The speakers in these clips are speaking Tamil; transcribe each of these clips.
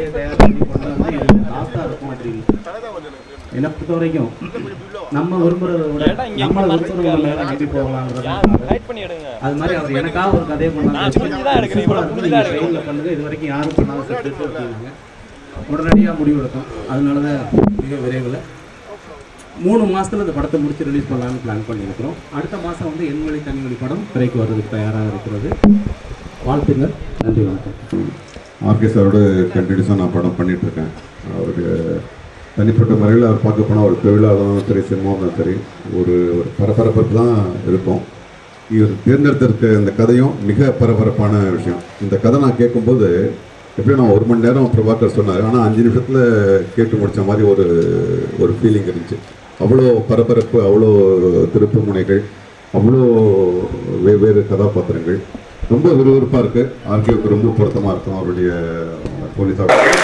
கதையை தயார் பண்ணி கொண்டு வந்து இது லாஸ்ட்டாக இருக்கும் அப்படின்னு என்னை பொறுத்த வரைக்கும் நம்ம விரும்புறத விட நம்ம விரும்புறவங்க மேலே நம்பி போகலாங்கிறது அது மாதிரி அவர் எனக்காக ஒரு கதையை கொண்டாந்து சூப்பரா இருக்கு, நீங்க ட்ரெயினில் பண்ணுங்க இது வரைக்கும் யாரும் பண்ணாத சப்ஜெக்ட் அப்படின்னாங்க உடனடியாக முடிவெடுத்தோம் அதனால தான் மிக விரைவில் மூணு மாசத்துல இந்த படத்தை முடிச்சு ரிலீஸ் பண்ணலாம்னு பிளான் பண்ணியிருக்கிறோம் அடுத்த மாதம் வந்து எண்வழி தனிவழி படம் திரைக்கு வர்றதுக்கு தயாராக இருக்கிறது வாழ்த்துங்கள் நன்றி வணக்கம் ஆர்கே சாரோட கண்டினியூஸாக நான் படம் பண்ணிட்டு இருக்கேன் அவருக்கு தனிப்பட்ட முறையில் அவர் பார்க்க போனால் ஒரு தொழிலாளரும் சரி சினிமாவும் சரி ஒரு ஒரு பரபரப்பு தான் இருக்கும் இவர் தேர்ந்தெடுத்திருக்க இந்த கதையும் மிக பரபரப்பான விஷயம் இந்த கதை நான் கேட்கும்போது எப்படியும் நான் ஒரு மணி நேரம் பிரபாகர் சொன்னார் ஆனால் அஞ்சு நிமிஷத்தில் கேட்டு முடித்த மாதிரி ஒரு ஒரு ஃபீலிங் இருந்துச்சு அவ்வளோ பரபரப்பு அவ்வளோ திருப்பு முனைகள் அவ்வளோ வெவ்வேறு கதாபாத்திரங்கள் ரொம்ப விறுவிறுப்பாக இருக்குது ஆர்கியோக்கு ரொம்ப பொருத்தமாக இருக்கும் அவருடைய போலீஸ் ஆஃபீஸர்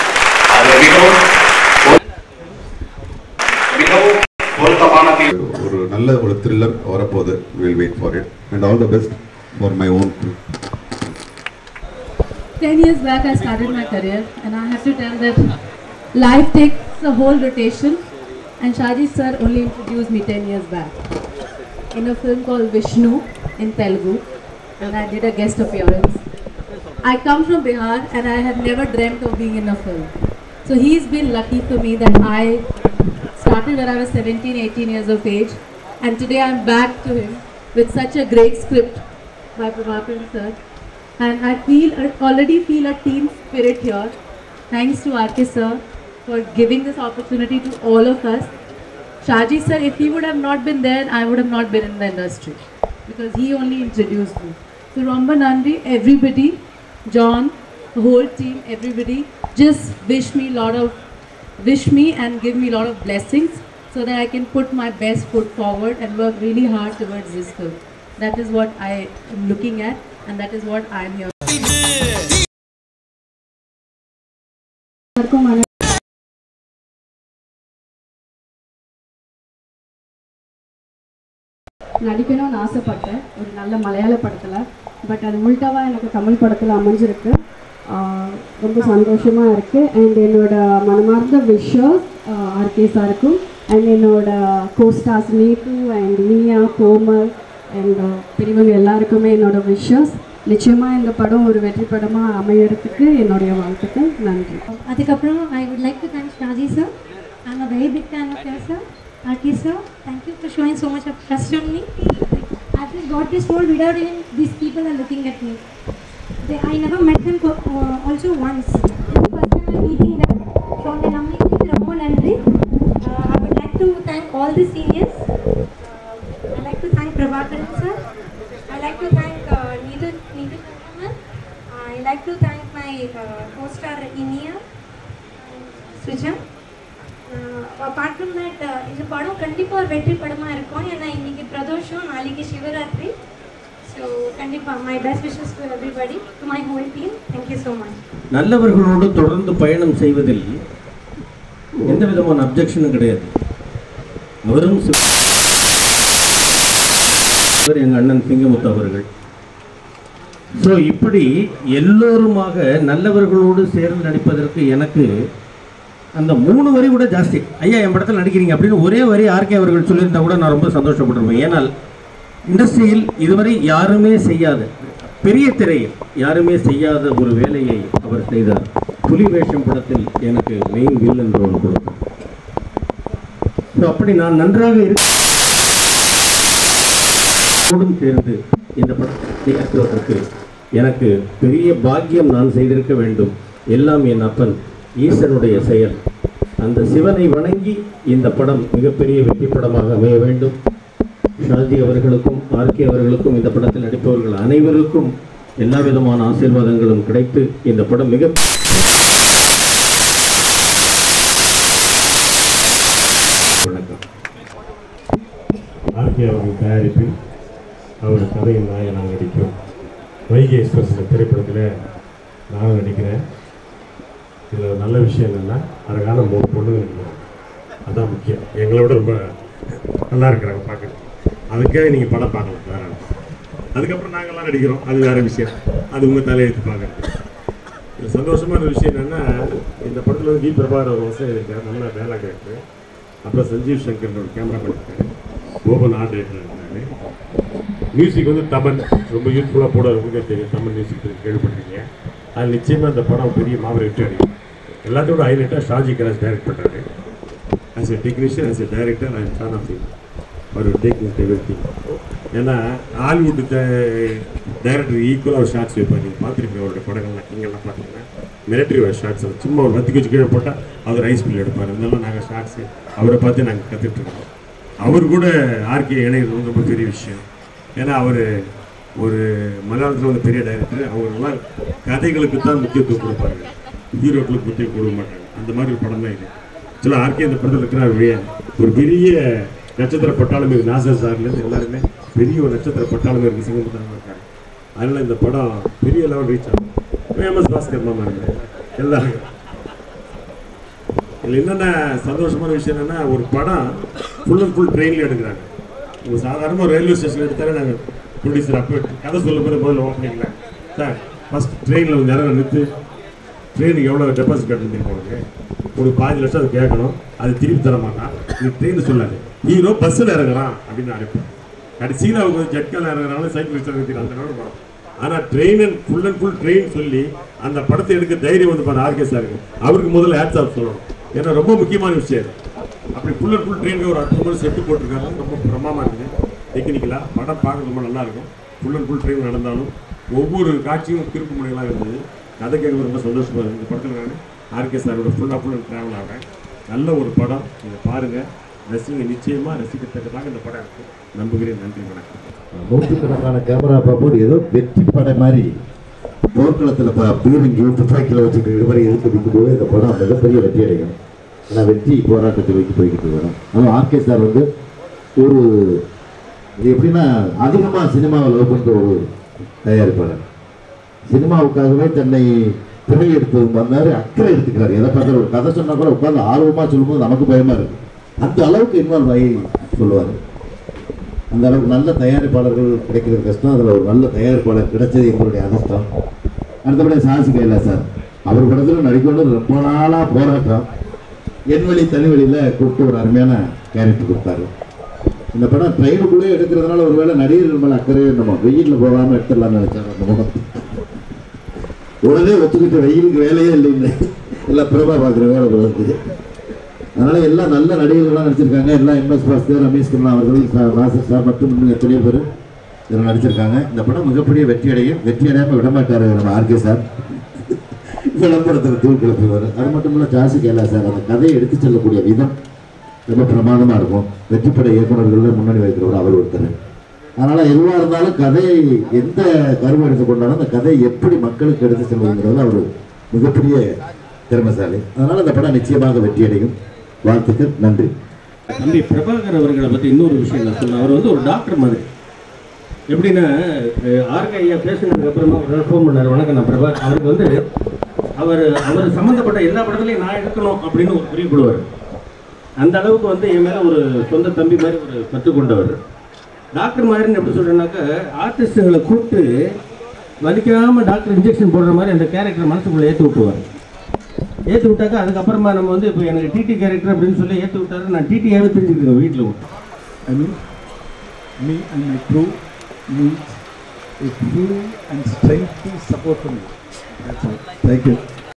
ஒரு நல்ல ஒரு த்ரில்லர் வரப்போகுது will wait for it and all the best for my own 10 years back, I started my career, and I have to tell that life takes a whole rotation. And Shaji sir only introduced me 10 years back in a film called Vishnu in Telugu, and I did a guest appearance. I come from Bihar, and I have never dreamt of being in a film. So he's been lucky for me that I started when I was 17, 18 years of age, and today I'm back to him with such a great script by Prabhakaran sir. And I feel I already feel a team spirit here. Thanks to RK sir for giving this opportunity to all of us. Shaji sir, if he would have not been there, I would have not been in the industry because he only introduced me. So Romba Nandri, everybody, John, the whole team, everybody, just wish me lot of wish me and give me a lot of blessings so that I can put my best foot forward and work really hard towards this film. That is what I am looking at and that is what I am here. நடிக்கணும்னு ஆசைப்பட்டேன் ஒரு நல்ல மலையாள படத்தில் பட் அது உள்டாவாக எனக்கு தமிழ் படத்தில் அமைஞ்சிருக்கு ஆஹ் ரொம்ப சந்தோஷமாக இருக்குது அண்ட் என்னோட மனமார்ந்த விஷஸ் ஆர்கே சாருக்கும் அண்ட் என்னோட co-stars Neetu and Iniya Komal and பெரியவங்க எல்லாருக்குமே என்னோட விஷஸ் நிச்சயமாக இந்த படம் ஒரு வெற்றி படமாக அமையறதுக்கு என்னுடைய வாழ்த்துக்கள் நன்றி அதுக்கப்புறம் I would like to thank Shaji sir I am a very big fan of your sir RK sir thank you for showing so much of trust on me I just got this role without even these people are looking at me. They, I never met them co- uh, also once. This is the first time I'm meeting them. So on the nomination, Ramon Andre, uh, I would like to thank all the seniors. Uh, I like to thank Prabhakaran sir. I like to thank uh, Neetu Neetu Chandraman. I like to thank my uh, co-star Inia, Sujam. Apart from that இந்த படம் கண்டிப்பாக ஒரு வெற்றி படமாக இருக்கும் ஏன்னா இன்னைக்கு பிரதோஷம் நாளைக்கு சிவராத்திரி ஸோ கண்டிப்பாக my best wishes to everybody to my whole team thank you so much நல்லவர்களோடு தொடர்ந்து பயணம் செய்வதில் எந்த விதமான அப்ஜெக்ஷனும் கிடையாது அவரும் சி- இவர் எங்கள் அண்ணன் சிங்கமுத்து அவர்கள் ஸோ இப்படி எல்லோருமாக நல்லவர்களோடு சேர்ந்து நடிப்பதற்கு எனக்கு அந்த மூணு வரி கூட ஜாஸ்தி ஐயா என் படத்தில் நடிக்கிறீங்க அப்படின்னு ஒரே வரி ஆர்கே அவர்கள் சொல்லியிருந்தா கூட நான் ரொம்ப சந்தோஷப்பட்டிருப்பேன் ஏனால் இண்டஸ்ட்ரியில் இதுவரை யாருமே செய்யாத பெரிய திரையில் யாருமே செய்யாத ஒரு வேலையை அவர் செய்தார் புலி வேஷம் படத்தில் எனக்கு மெயின் வில்லன் ரோல் கொடுத்தார் ஸோ அப்படி நான் நன்றாக இருக்க ஓடும் சேர்ந்து இந்த படத்தை இயக்குவதற்கு எனக்கு பெரிய பாக்கியம் நான் செய்திருக்க வேண்டும் எல்லாம் என் அப்பன் ஈசனுடைய செயல் அந்த சிவனை வணங்கி இந்த படம் மிகப்பெரிய வெற்றி படமாக அமைய வேண்டும் ஷாஜி அவர்களுக்கும் ஆர்கே அவர்களுக்கும் இந்த படத்தில் நடிப்பவர்கள் அனைவருக்கும் எல்லா விதமான ஆசீர்வாதங்களும் கிடைத்து இந்த படம் மிக வணக்கம் ஆர்கே அவர்கள் தயாரிப்பில் அவர் கதையின் நாயகனாக நடிக்கும் வைகை எக்ஸ்பிரஸ் இந்த திரைப்படத்தில் நானும் நடிக்கிறேன் இதில் ஒரு நல்ல விஷயம் என்னென்னா அழகான மூணு பொண்ணுங்க நடிக்கிறோம் அதான் முக்கியம் எங்களை விட ரொம்ப நல்லா இருக்கிறாங்க பார்க்குறது அதுக்காக நீங்கள் படம் பார்க்கலாம் வேற அதுக்கப்புறம் நாங்கள்லாம் நடிக்கிறோம் அது வேறு விஷயம் அது உங்கள் தலையெழுத்து பார்க்குறது சந்தோஷமான விஷயம் என்னன்னா இந்த படத்தில் வந்து வி பிரபாகர் ஒரு வசதி இருக்கார் நல்ல வேலை கேட்டு அப்புறம் சஞ்சீவ் சங்கர் ஒரு கேமரா பண்ணிருக்காரு கோபன் ஆர்ட் டைரக்டர் இருக்காரு மியூசிக் வந்து தமன் ரொம்ப யூஸ்ஃபுல்லாக போடுறவங்களுக்கு தெரியும் தமன் மியூசிக் கேள்விப்பட்டிருக்கீங்க அது நிச்சயமாக இந்த படம் பெரிய மாபெரும் வெற்றி அடையும் எல்லாத்தோட ஹைலைட்டாக ஷாஜி கலாஸ் டைரக்ட் பண்ணுறாரு as a technician as a director I am fan of him அவர் டேக்கிங் எவ்ரி திங் ஏன்னா ஹாலிவுட் டைரக்டர் ஈக்குவலாக ஒரு ஷார்ட்ஸ் வைப்பார் நீங்கள் பார்த்துருப்பீங்க அவருடைய படங்கள்லாம் நீங்கள்லாம் பார்த்தீங்கன்னா மிலிட்ரி ஷார்ட்ஸ் சும்மா ஒரு வத்தி வச்சு கீழே போட்டால் அவர் ரைஸ் பில் எடுப்பார் இதெல்லாம் நாங்கள் ஷார்ட்ஸு அவரை பார்த்து நாங்கள் கற்றுட்ருக்கோம் அவர் கூட ஆர்கே இணைகிறது வந்து ரொம்ப பெரிய விஷயம் ஏன்னா அவர் ஒரு மலையாளத்தில் வந்து பெரிய டைரக்டர் அவங்கெல்லாம் கதைகளுக்கு தான் முக்கியத்துவம் கொடுப்பாங்க ஹீரோக்களுக்கு முக்கியம் கொடுக்க மாட்டாங்க அந்த மாதிரி ஒரு படம் தான் இது சில ஆர்கே இந்த படத்தில் இருக்கிறார் வழியா ஒரு பெரிய நட்சத்திர பட்டாளம் இருக்கு நாசர் சார்லேருந்து எல்லாருமே பெரிய ஒரு நட்சத்திர பட்டாளம் இருக்கு சிங்கமுத்திரம் இருக்காரு அதனால இந்த படம் பெரிய லெவல் ரீச் ஆகும் ஃபேமஸ் பாஸ்கர் மாமா இருக்கு எல்லாரும் இதில் என்னென்ன சந்தோஷமான விஷயம் என்னன்னா ஒரு படம் ஃபுல் அண்ட் ஃபுல் ட்ரெயினில் எடுக்கிறாங்க ஒரு சாதாரண ஒரு ரயில்வே ஸ்டேஷன் எடுத்தாலே நாங்கள் ப்ரொடியூசர் அப்போ கதை சொல்லும் போது முதல்ல ஓப்பனிங்ல சார் ஃபஸ்ட் ட்ரெயினில் வந்து இறங்க நிறுத்து ட்ரெயினுக்கு எவ்வளோ டெபாசிட் கட்டணும் போடுங்க ஒரு பாஞ்சு லட்சம் அது கேட்கணும் அது திருப்பி தர மாட்டான் நீ ட்ரெயின் சொல்லாது ஹீரோ பஸ்ஸில் இறங்குறான் அப்படின்னு அனுப்பேன் கடைசியில் அவங்க வந்து ஜட்கால இறங்குறாங்க சைக்கிள் வச்சு இறங்குறாங்க அந்த நேரம் படம் ஆனால் train and full and full train சொல்லி அந்த படத்தை எடுக்க தைரியம் வந்து பாரு ஆர்கே சாருக்கு அவருக்கு முதல்ல ஹேட்ஸ் ஆஃப் சொல்லணும் ஏன்னா ரொம்ப முக்கியமான விஷயம் இது. அப்படி ஃபுல் அண்ட் ஃபுல் ட்ரெயினுக்கு ஒரு அற்புதமான செட்டு போட்டிருக்காங்க ரொம்ப பிரமாமா இருக்குது டெக்னிக்கலாக படம் பார்க்க ரொம்ப நல்லா இருக்கும் ஃபுல் அண்ட் ஃபுல் ட்ரெயின் நடந்தாலும் ஒவ்வொரு காட்சியும் திருப்பு முனைகளாக இருந்தது கதை கேட்க ரொம்ப சந்தோஷமா இருந்தது இந்த படத்தில் நான் ஆர்கே சாரோட ஃபுல்லாக ஃபுல் அண்ட் ட்ராவல் ஆகிறேன் நல்ல ஒரு படம் இதை பாருங்கள் ரசிங்க நிச்சயமாக ரசிக்கத்தக்கதாக இந்த படம் இருக்கு நம்புகிறேன் நன்றி வணக்கம் நூற்றுக்கணக்கான கேமரா பார்க்கும்போது ஏதோ வெற்றி படம் மாதிரி போர்க்களத்தில் இப்போ பீரங்கி துப்பாக்கியில் வச்சுட்டு இடுவரை எதிர்த்து நிற்கும்போது இந்த படம் மிகப்பெரிய வெற்றி அடையும் ஏன்னா வெற்றி போராட்டத்தை வைத்து போய்கிட்டு வரும் அதுவும் ஆர்கே சார் வந்து ஒரு இது எப்படின்னா அதிகமாக சினிமாவை லவ் பண்ணுற ஒரு தயாரிப்பாளர் சினிமாவுக்காகவே தன்னை திரை எடுத்து வந்தாரு அக்கறை எடுத்துக்கிறாரு எதை பார்த்தாலும் ஒரு கதை சொன்னா கூட உட்கார்ந்து ஆர்வமாக சொல்லும்போது நமக்கு பயமா இருக்கு அந்த அளவுக்கு இன்வால்வ் ஆகி சொல்லுவார் அந்த அளவுக்கு நல்ல தயாரிப்பாளர்கள் கிடைக்கிறது கஷ்டம் அதில் ஒரு நல்ல தயாரிப்பாளர் கிடைச்சது எங்களுடைய அதிர்ஷ்டம் அடுத்தபடியாக சாசி கைலா சார் அவர் படத்தில் நடிக்கணும் ரொம்ப நாளாக போராட்டம் என் வழி தனி வழியில் கூப்பிட்டு ஒரு அருமையான கேரக்டர் கொடுத்தாரு இந்த படம் ட்ரெயினுக்குள்ளே எடுக்கிறதுனால ஒருவேளை நடிகர்கள் மேலே அக்கறையே நம்ம வெயிலில் போகாமல் எடுத்துடலாம்னு நினைச்சாங்க அந்த முகம் உடனே ஒத்துக்கிட்டு வெயிலுக்கு வேலையே இல்லைன்னு எல்லாம் பிரபா பார்க்குற வேலை போகிறது அதனால எல்லாம் நல்ல நடிகர்கள்லாம் நடிச்சிருக்காங்க எல்லாம் எம்எஸ் பாஸ்கர் ரமேஷ் கண்ணா அவர்கள் சா- நாசர் சார் மற்றும் இன்னும் எத்தனையோ பேர் இதில் நடிச்சிருக்காங்க இந்த படம் மிகப்பெரிய வெற்றி அடையும் வெற்றி அடையாமல் விடமாட்டாரு நம்ம ஆர்கே சார் விளம்பரத்தில் தூள் கிளப்புவார் அது மட்டும் இல்லை ஜாசி கேலா சார் அந்த கதையை எடுத்து செல்லக்கூடிய விதம் ரொம்ப பிரமாதமாக இருக்கும் வெற்றிப்பட இயக்குநர்களில் முன்னணி வைக்கிறவர் அவர் ஒருத்தர் அதனால் எதுவாக இருந்தாலும் கதையை எந்த கருவை எடுத்து கொண்டாலும் அந்த கதையை எப்படி மக்களுக்கு எடுத்து செல்வதுங்கிறது அவர் மிகப்பெரிய திறமைசாலி அதனால் அந்த படம் நிச்சயமாக வெற்றி அடையும் வாழ்த்துக்கள் நன்றி தம்பி பிரபாகர் அவர்களை பற்றி இன்னொரு விஷயம் நான் சொன்னேன் அவர் வந்து ஒரு டாக்டர் மாதிரி எப்படின்னா ஆர்கே ஐயா பேசினதுக்கு அப்புறமா ஒரு ஃபோன் பண்ணார் வணக்கம் நான் பிரபாகர் அவருக்கு வந்து அவர் அவர் சம்மந்தப்பட்ட எல்லா படத்துலையும் நான் எடுக்கணும் அப்படின்னு ஒரு குறிப்பிடுவார் அந்த அளவுக்கு வந்து என் மேலே ஒரு சொந்த தம்பி மாதிரி ஒரு கற்றுக்கொண்டவர் டாக்டர் மாதிரின்னு எப்படி சொல்கிறேன்னாக்கா ஆர்டிஸ்ட்டுகளை கூப்பிட்டு வலிக்காமல் டாக்டர் இன்ஜெக்ஷன் போடுற மாதிரி அந்த கேரக்டர் மனசுக்குள்ளே ஏற்றி விட்டுருவார் ஏற்றி விட்டாக்கா அதுக்கப்புறமா நம்ம வந்து இப்போ எனக்கு டிடி கேரக்டர் அப்படின்னு சொல்லி ஏற்றி விட்டாரு நான் டிடியாகவே தெரிஞ்சுக்கிறேன் வீட்டில் விட்டு I mean, me and my crew need a full and strengthy support from you. That's all. Thank you.